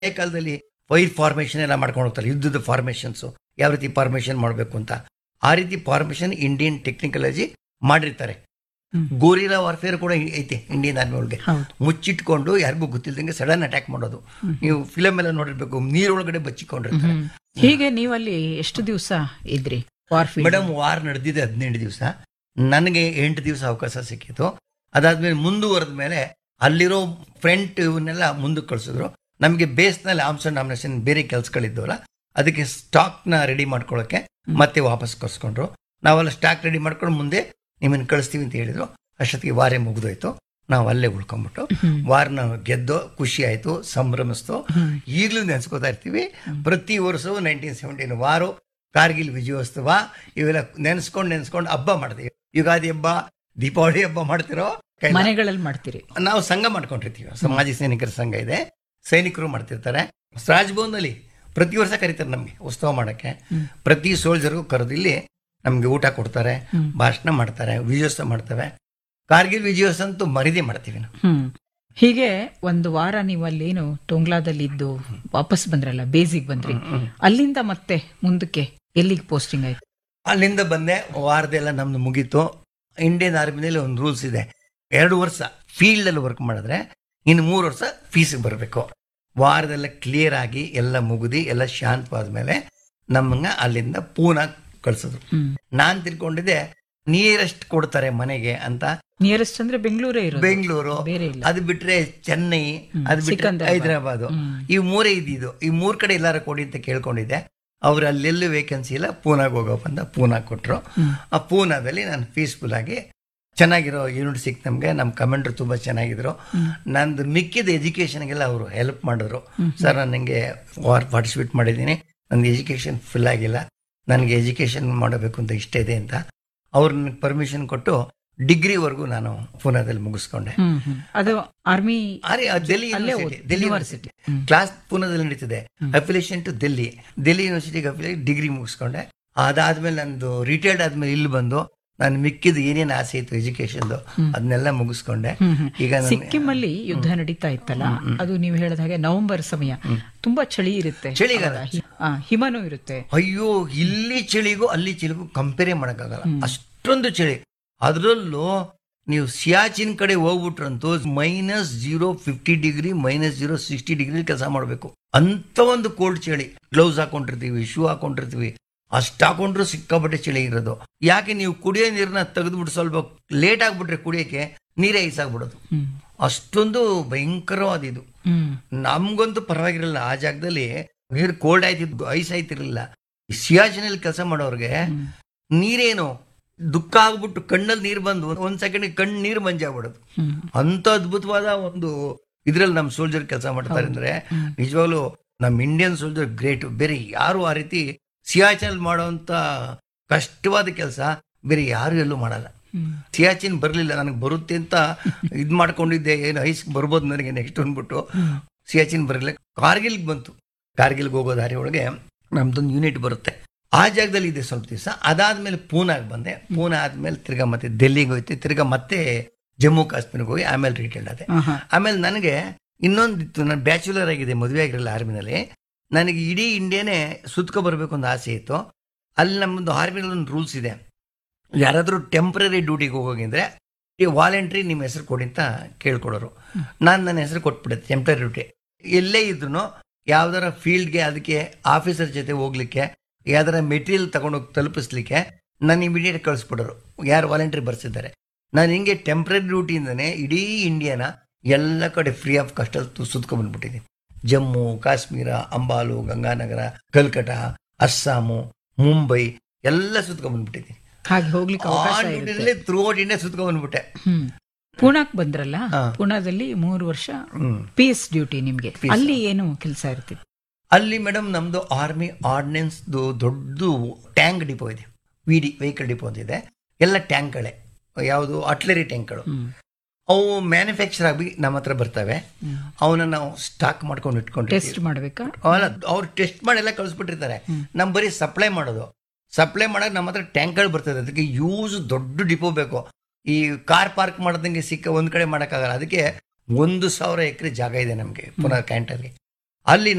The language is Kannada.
ಹಳೆ ಕಾಲದಲ್ಲಿ ಫೈರ್ ಫಾರ್ಮೇಷನ್ ಎಲ್ಲ ಮಾಡ್ಕೊಂಡು ಹೋಗ್ತಾರೆ ಯುದ್ಧದ ಫಾರ್ಮೇಷನ್ಸ್ ಯಾವ ರೀತಿ ಫಾರ್ಮೇಷನ್ ಮಾಡಬೇಕು ಅಂತ ಆ ರೀತಿ ಫಾರ್ಮೇಷನ್ ಇಂಡಿಯನ್ ಟೆಕ್ನಿಕಲಾಜಿ ಮಾಡಿರ್ತಾರೆ ಹ್ಮ್. ಗೋರಿಲಾ ವಾರ್ಫೇರ್ ಕೂಡ ಐತೆ ಇಂಡಿಯನ್ ಆರ್ಮಿ ಒಳಗೆ ಹೌದು ಮುಚ್ಚಿಟ್ಕೊಂಡು ಯಾರಿಗೂ ಗೊತ್ತಿಲ್ದಂಗೆ ಸಡನ್ ಅಟ್ಯಾಕ್ ಮಾಡೋದು ನೀವು ಫಿಲಮ್ ಎಲ್ಲ ನೋಡಿರ್ಬೇಕು ನೀರೊಳಗಡೆ ಬಚ್ಚಿಕೊಂಡಿರ್ತಾರೆ ಹ್ಮ್. ಹೀಗೆ ನೀವಲ್ಲಿ ಎಷ್ಟು ದಿವಸ ಇದ್ರಿ ವಾರ್ಫೀಲ್ಡ್ ಮೇಡಮ್ ವಾರ್ ನಡೆದಿದೆ ಹದಿನೆಂಟು ದಿವಸ ನನಗೆ ಎಂಟು ದಿವಸ ಅವಕಾಶ ಸಿಕ್ಕಿತು ಅದಾದ್ಮೇಲೆ ಮುಂದುವರೆದ ಮೇಲೆ ಅಲ್ಲಿರೋ ಫ್ರಂಟ್ ಇವನ್ನೆಲ್ಲ ಮುಂದಕ್ಕೆ ಕಳಿಸಿದ್ರು ನಮಗೆ ಬೇಸ್ನಲ್ಲಿ ಆಮ್ಸ್ ಅಂಡ್ ನಾಮಿನೇಷನ್ ಬೇರೆ ಕೆಲಸಗಳಿದ್ದವಲ್ಲ ಅದಕ್ಕೆ ಸ್ಟಾಕ್ನ ರೆಡಿ ಮಾಡ್ಕೊಳ್ಳೋಕೆ ಮತ್ತೆ ವಾಪಸ್ ಕಳ್ಸ್ಕೊಂಡ್ರು ನಾವೆಲ್ಲ ಸ್ಟಾಕ್ ರೆಡಿ ಮಾಡ್ಕೊಂಡು ಮುಂದೆ ನಿಮ್ಮನ್ನು ಕಳಿಸ್ತೀವಿ ಅಂತ ಹೇಳಿದ್ರು ಅಷ್ಟೊತ್ತಿಗೆ ವಾರೇ ಮುಗಿದೋಯ್ತು ನಾವು ಅಲ್ಲೇ ಉಳ್ಕೊಂಡ್ಬಿಟ್ಟು ವಾರ್ನ ಗೆದ್ದೋ ಖುಷಿ ಆಯ್ತು ಸಂಭ್ರಮಿಸ್ತು ಈಗಲೂ ನೆನ್ಸ್ಕೋತಾ ಇರ್ತೀವಿ ಪ್ರತಿ ವರ್ಷವೂ ನೈನ್ಟೀನ್ ಸೆವೆಂಟೀನ್ ವಾರು ಕಾರ್ಗಿಲ್ ವಿಜಯೋತ್ಸವ ಇವೆಲ್ಲ ನೆನ್ಸ್ಕೊಂಡು ನೆನ್ಸ್ಕೊಂಡು ಹಬ್ಬ ಮಾಡ್ತೀವಿ ಯುಗಾದಿ ಹಬ್ಬ ದೀಪಾವಳಿ ಹಬ್ಬ ಮಾಡ್ತಿರೋ ಕೈಲ. ಮನೆಗಳಲ್ಲಿ ಮಾಡ್ತೀರಿ ನಾವು ಸಂಘ ಮಾಡ್ಕೊಂಡಿರ್ತೀವಿ ಸಮಾಜ ಸೈನಿಕರ ಸಂಘ ಇದೆ ಸೈನಿಕರು ಮಾಡ್ತಿರ್ತಾರೆ ರಾಜ್ಭವನ್ನಲ್ಲಿ ಪ್ರತಿ ವರ್ಷ ಕರೀತಾರೆ ನಮ್ಗೆ ಉತ್ಸವ ಮಾಡಕ್ಕೆ ಪ್ರತಿ ಸೋಲ್ಜರ್ಗೂ ಕರೆದು ಇಲ್ಲಿ ನಮ್ಗೆ ಊಟ ಕೊಡ್ತಾರೆ ಭಾಷಣ ಮಾಡ್ತಾರೆ ವಿಜಯೋತ್ಸವ ಮಾಡ್ತೇವೆ ಕಾರ್ಗಿಲ್ ವಿಜಯೋತ್ಸವ ಅಂತೂ ಮರಿದೇ ಮಾಡ್ತೀವಿ ನಾವು ಹ್ಮ್ ಹೀಗೆ ಒಂದು ವಾರ ನೀವು ಅಲ್ಲೇನು ಟೊಂಗ್ಲಾದಲ್ಲಿ ಇದ್ದು ವಾಪಸ್ ಬಂದ್ರಲ್ಲ ಬೇಸಿಗೆ ಬಂದ್ರಿ ಅಲ್ಲಿಂದ ಮತ್ತೆ ಮುಂದಕ್ಕೆ ಎಲ್ಲಿಗೆ ಪೋಸ್ಟಿಂಗ್ ಆಯ್ತು ಅಲ್ಲಿಂದ ಬಂದೆ ವಾರದೆಲ್ಲ ನಮ್ದು ಮುಗೀತು ಇಂಡಿಯನ್ ಆರ್ಮಿನಲ್ಲಿ ಒಂದು ರೂಲ್ಸ್ ಇದೆ ಎರಡು ವರ್ಷ ಫೀಲ್ಡ್ ಅಲ್ಲಿ ವರ್ಕ್ ಮಾಡಿದ್ರೆ ಇನ್ನು ಮೂರು ವರ್ಷ ಫೀಸಿಗೆ ಬರಬೇಕು ವಾರದೆಲ್ಲ ಕ್ಲಿಯರ್ ಆಗಿ ಎಲ್ಲ ಮುಗಿದಿ ಎಲ್ಲ ಶಾಂತವಾದ ಮೇಲೆ ನಮ್ಮನ್ನ ಅಲ್ಲಿಂದ ಪೂನಾ ಕಳ್ಸಿದ್ರು ಹ್ಮ್ ನಾನ್ ತಿಳ್ಕೊಂಡಿದ್ದೆ ನಿಯರೆಸ್ಟ್ ಕೊಡ್ತಾರೆ ಮನೆಗೆ ಅಂತ ನಿಯರೆಸ್ಟ್ ಅಂದ್ರೆ ಬೆಂಗಳೂರೇ ಇರೋದು ಬೆಂಗಳೂರು ಬೇರೆ ಇಲ್ಲ ಅದು ಬಿಟ್ರೆ ಚೆನ್ನೈ ಅದು ಬಿಟ್ರೆ ಸಿಕಂದರಾಬಾದ್. ಹೈದರಾಬಾದ್ ಹ್ಮ್. ಈ ಮೂರೇ ಇದ್ದಿದ್ದು ಈ ಮೂರ್ ಕಡೆ ಎಲ್ಲಾರ ಕೊಡಿ ಅಂತ ಕೇಳ್ಕೊಂಡಿದ್ದೆ ಅವ್ರು ಅಲ್ಲೆಲ್ಲೂ ವೇಕೆನ್ಸಿ ಇಲ್ಲ ಪೂನಾಗ್ ಹೋಗಪ್ಪ ಅಂತ ಪೂನಾ ಕೊಟ್ರು ಆ ಪೂನಾದಲ್ಲಿ ನಾನು ಪೀಸ್ಫುಲ್ ಆಗಿ ಚೆನ್ನಾಗಿರೋ ಯೂನಿಟ್ ಸಿಕ್ ನಮ್ಗೆ ನಮ್ಮ ಕಮೆಂಡ್ರು ತುಂಬಾ ಚೆನ್ನಾಗಿದ್ರು ನಂದು ಮಿಕ್ಕಿದ ಎಜುಕೇಶನ್ಗೆಲ್ಲ ಅವರು ಹೆಲ್ಪ್ ಮಾಡಿದ್ರು ಸರ್ ನಾನು ನಿಮಗೆ ವಾರ್ ಪಾರ್ಟಿಸಿಪೇಟ್ ಮಾಡಿದ್ದೀನಿ ನಂದು ಎಜುಕೇಶನ್ ಫುಲ್ ಆಗಿಲ್ಲ ನನಗೆ ಎಜುಕೇಶನ್ ಮಾಡಬೇಕು ಅಂತ ಇಷ್ಟ ಇದೆ ಅಂತ ಅವ್ರು ನನಗೆ ಪರ್ಮಿಷನ್ ಕೊಟ್ಟು ಡಿಗ್ರಿವರೆಗೂ ನಾನು ಪೂನಾದಲ್ಲಿ ಮುಗಿಸ್ಕೊಂಡೆ ಹ್ಮ್ ಹ್ಮ್ ಅದು ಆರ್ಮಿ ಅರೆ ಆ ಡೆಲ್ಲಿ ಅಲ್ಲೇ ಯೂನಿವರ್ಸಿಟಿ ಓದಿ- ಡೆಲ್ಲಿ ಯೂನಿವರ್ಸಿಟಿ. ಯೂನಿವರ್ಸಿಟಿ ಕ್ಲಾಸ್ ಪೂನಾದಲ್ಲಿ ನಡೀತಿದೆ ಅಫಿಲಿಯೇಷನ್ ಟು ಡೆಲ್ಲಿ ಡೆಲ್ಲಿ ಯೂನಿವರ್ಸಿಟಿಗೆ ಅಫಿಲಿಯೇಟ್ ಡಿಗ್ರಿ ಮುಗಿಸ್ಕೊಂಡೆ ಅದಾದ್ಮೇಲೆ ನಂದು ರಿಟೈರ್ಡ್ ಆದ್ಮೇಲೆ ಇಲ್ಲಿ ಬಂದು ನಾನು ಮಿಕ್ಕಿದ ಏನೇನು ಆಸೆ ಇತ್ತು ಎಜುಕೇಶನ್ದು ಅದನ್ನೆಲ್ಲ ಮುಗಿಸ್ಕೊಂಡೆ ಹ್ಮ್ ಹ್ಮ್. ಈಗ ನನ್ಗೆ- ಸಿಕ್ಕಿಂ ಅಲ್ಲಿ ಯುದ್ಧ ನಡೀತಾ ಇತ್ತಲ್ಲ ಅದು ನೀವು ಹೇಳಿದ ಹಾಗೆ ನವೆಂಬರ್ ಸಮಯ ತುಂಬಾ ಚಳಿ ಇರುತ್ತೆ ಚಳಿಗಾಲ. ಅವಾಗ ಹಿ- ಆ, ಹಿಮನೂ ಇರುತ್ತೆ ಅಯ್ಯೋ ಇಲ್ಲಿ ಚಳಿಗೂ ಅಲ್ಲಿ ಚಳಿಗೂ ಕಂಪೇರೇ ಮಾಡೋಕ್ಕಾಗಲ್ಲ ಅಷ್ಟೊಂದು ಚಳಿ ಅದರಲ್ಲೂ ನೀವು ಸಿಯಾಚಿನ್ ಕಡೆ ಹೋಗ್ಬಿಟ್ರಂತೂ minus zero fifty degree minus zero sixty degree ಕೆಲಸ ಮಾಡಬೇಕು ಅಂತ ಒಂದು ಕೋಲ್ಡ್ ಚಳಿ ಗ್ಲೌಸ್ ಹಾಕೊಂಡಿರ್ತೀವಿ ಶೂ ಹಾಕೊಂಡಿರ್ತೀವಿ ಅಷ್ಟು ಹಾಕೊಂಡ್ರು ಸಿಕ್ಕಾಪಟ್ಟೆ ಚಳಿ ಇರೋದು ಯಾಕೆ ನೀವು ಕುಡಿಯೋ ನೀರನ್ನ ತೆಗೆದ್ಬಿಟ್ಟು ಸ್ವಲ್ಪ ಲೇಟ್ ಆಗ್ಬಿಟ್ರೆ ಕುಡಿಯೋಕೆ ನೀರೇ ಐಸಾಗ್ಬಿಡೋದು ಹ್ಮ್ ಅಷ್ಟೊಂದು ಭಯಂಕರವಾದ ಇದು ಹ್ಮ್ ನಮ್ಗಂತೂ ಪರವಾಗಿರಲಿಲ್ಲ ಆ ಜಾಗದಲ್ಲಿ ನೀರು ಕೋಲ್ಡ್ ಆಯ್ತಿದ್ದು ಐಸ್ ಆಯ್ತಿರ್ಲಿಲ್ಲ ಸಿಯಾಚಿನಲ್ಲಿ ಕೆಲಸ ಮಾಡೋರ್ಗೆ ನೀರೇನು ದುಃಖ ಆಗ್ಬಿಟ್ಟು ಕಣ್ಣಲ್ಲಿ ನೀರು ಬಂದು ಒಂದ್ ಸೆಕೆಂಡ್ ಕಣ್ಣು ನೀರು ಮಂಜಾಗ್ಬಿಡೋದು ಹ್ಮ್ ಅಂತ ಅದ್ಭುತವಾದ ಒಂದು ಇದ್ರಲ್ಲಿ ನಮ್ಮ ಸೋಲ್ಜರ್ ಕೆಲಸ ಮಾಡ್ತಾರೆ ಅಂದ್ರೆ ನಿಜವಾಗ್ಲೂ ನಮ್ಮ ಇಂಡಿಯನ್ ಸೋಲ್ಜರ್ ಗ್ರೇಟ್ ಬೇರೆ ಯಾರು ಆ ರೀತಿ ಸಿಯಾಚಿನಲ್ಲಿ ಮಾಡೋಂತ ಕಷ್ಟವಾದ ಕೆಲಸ ಬೇರೆ ಯಾರು ಎಲ್ಲೂ ಮಾಡಲ್ಲ ಹ್ಮ್ ಸಿಯಾಚಿನ್ ಬರಲಿಲ್ಲ ನನಗೆ ಬರುತ್ತೆ ಅಂತ ಇದ್ ಮಾಡ್ಕೊಂಡಿದ್ದೆ ಏನು ಐಸ್ ಬರ್ಬೋದು ನನಗೆ ನೆಕ್ಸ್ಟ್ ಅಂದ್ಬಿಟ್ಟು ಸಿಯಾಚಿನ್ ಬರಲಿಲ್ಲ ಕಾರ್ಗಿಲ್ಗೆ ಬಂತು ಕಾರ್ಗಿಲ್ಗೆ ಹೋಗೋ ದಾರಿ ಒಳಗೆ ನಮ್ದೊಂದು ಯೂನಿಟ್ ಬರುತ್ತೆ ಆ ಜಾಗದಲ್ಲಿ ಇದೆ ಸ್ವಲ್ಪ ದಿವಸ ಅದಾದ್ಮೇಲೆ ಪೂನಾಗೆ ಬಂದೆ ಪೂನಾ ಆದ್ಮೇಲೆ ತಿರ್ಗಾ ಮತ್ತೆ ಡೆಲ್ಲಿಗೆ ಹೋಯ್ತು ತಿರ್ಗಾ ಮತ್ತೆ ಜಮ್ಮು ಕಾಶ್ಮೀರ್ಗೆ ಹೋಗಿ ಆಮೇಲೆ ರಿಟೈರ್ಡ್ ಆದೆ ಆಹಾ. ಆಮೇಲೆ ನನಗೆ ಇನ್ನೊಂದಿತ್ತು ನಾನು ಬ್ಯಾಚುಲರ್ ಆಗಿದೆ ಮದುವೆ ಆಗಿರಲಿಲ್ಲ ಆರ್ಮಿನಲ್ಲಿ ನನಗೆ ಇಡೀ ಇಂಡಿಯಾನೇ ಸುತ್ಕೊ ಬರಬೇಕು ಅಂತ ಆಸೆ ಇತ್ತು ಅಲ್ಲಿ ನಮ್ಮದು ಆರ್ಮಿನಲ್ಲಿ ಒಂದು ರೂಲ್ಸ್ ಇದೆ ಯಾರಾದರೂ ಟೆಂಪ್ರರಿ ಡ್ಯೂಟಿಗೆ ಹೋಗೋಗಿದ್ರೆ ಈ ವಾಲಂಟ್ರಿ ನಿಮ್ಮ ಹೆಸರು ಕೊಡಿ ಅಂತ ಕೇಳ್ಕೊಡೋರು ನಾನು ನನ್ನ ಹೆಸರು ಕೊಟ್ಬಿಟ್ಟೆ ಟೆಂಪ್ರರಿ ಡ್ಯೂಟಿ ಎಲ್ಲೇ ಇದ್ರು ಯಾವ್ದಾರ ಫೀಲ್ಡ್ಗೆ ಅದಕ್ಕೆ ಆಫೀಸರ್ ಜೊತೆ ಹೋಗ್ಲಿಕ್ಕೆ ಯಾವ್ದಾರ ಮೆಟೀರಿಯಲ್ ತಗೊಂಡೋಗಿ ತಲುಪಿಸ್ಲಿಕ್ಕೆ ನಾನು ಇಮಿಡಿಯೇಟ್ ಕಳಿಸ್ಬಿಡೋರು ಯಾರು ವಾಲಂಟ್ರಿ ಬರ್ಸಿದ್ದಾರೆ ನಾನು ಹಿಂಗೆ ಟೆಂಪ್ರರಿ ಡ್ಯೂಟಿಯಿಂದನೇ ಇಡೀ ಇಂಡಿಯಾನ ಎಲ್ಲ ಕಡೆ ಫ್ರೀ ಆಫ್ ಕಾಸ್ಟ್ ಅಲ್ಲಿ ಸುತ್ಕೊಂಡ್ಬಂದ್ಬಿಟ್ಟಿದ್ದೀನಿ ಜಮ್ಮು ಕಾಶ್ಮೀರ ಅಂಬಾಲು ಗಂಗಾನಗರ ಕಲ್ಕಟ ಅಸ್ಸಾಮು ಮುಂಬೈ ಎಲ್ಲ ಸುತ್ಕೊಂಡ್ಬಂದ್ಬಿಟ್ಟಿದ್ದೀನಿ ಹಾಗೆ ಹೋಗ್ಲಿಕ್ಕೆ ಅವಕಾಶ ಆ ಇರುತ್ತೆ ಡ್ಯೂಟಿನಲ್ಲೇ ಥ್ರೂ ಔಟ್ ಇಂಡಿಯಾ ಸುತ್ಕೊಂಡ್ಬಂದ್ಬಿಟ್ಟೆ ಹ್ಮ್ ಪೂನಾಕ್ ಬಂದ್ರಲ್ಲ ಹಾ. ಪೂನಾದಲ್ಲಿ ಮೂರು ವರ್ಷ ಹ್ಮ್ ಪೀಸ್ ಡ್ಯೂಟಿ ನಿಮ್ಗೆ ಅಲ್ಲಿ ಏನು ಕೆಲಸ ಇರ್ತಿತ್ತು ಅಲ್ಲಿ ಮೇಡಮ್ ನಮ್ದು ಆರ್ಮಿ ಆರ್ಡಿನೆನ್ಸ್ ದೊಡ್ಡ ಟ್ಯಾಂಕ್ ಡಿಪೋ ಇದೆ ವಿ ಡಿ ವೆಹಿಕಲ್ ಡಿಪೋ ಅಂತ ಇದೆ ಎಲ್ಲ ಟ್ಯಾಂಕ್ಗಳೇ ಯಾವುದು ಅಟ್ಲರಿ ಟ್ಯಾಂಕ್ಗಳು ಹ್ಮ್ ಅವು ಮ್ಯಾನುಫ್ಯಾಕ್ಚರ್ ಆಗಿ ನಮ್ಮ ಹತ್ರ ಬರ್ತವೆ ಅವನ್ನ ನಾವು ಸ್ಟಾಕ್ ಮಾಡ್ಕೊಂಡು ಇಟ್ಕೊಂಡಿರ್ತೀವಿ ಟೆಸ್ಟ್ ಮಾಡ್ಬೇಕಾ ಅಲ್ಲ ಅವ್ರು ಟೆಸ್ಟ್ ಮಾಡಿ ಎಲ್ಲ ಕಳಿಸ್ಬಿಟ್ಟಿರ್ತಾರೆ ನಮ್ ಬರೀ ಸಪ್ಲೈ ಮಾಡೋದು ಸಪ್ಲೈ ಮಾಡಕ್ ನಮ್ಮ ಹತ್ರ ಟ್ಯಾಂಕ್ಗಳು ಬರ್ತದೆ ಅದಕ್ಕೆ ಯೂಸ್ ದೊಡ್ಡ ಡಿಪೋ ಬೇಕು ಈ ಕಾರ್ ಪಾರ್ಕ್ ಮಾಡೋದಂಗೆ ಸಿಕ್ಕ ಒಂದ್ ಕಡೆ ಮಾಡಕ್ಕಾಗಲ್ಲ ಅದಕ್ಕೆ ಒಂದು ಸಾವಿರ ಎಕರೆ ಜಾಗ ಇದೆ ನಮಗೆ ಪುನಃ ಕ್ಯಾಂಟಲ್ಲಿ ಅಲ್ಲಿ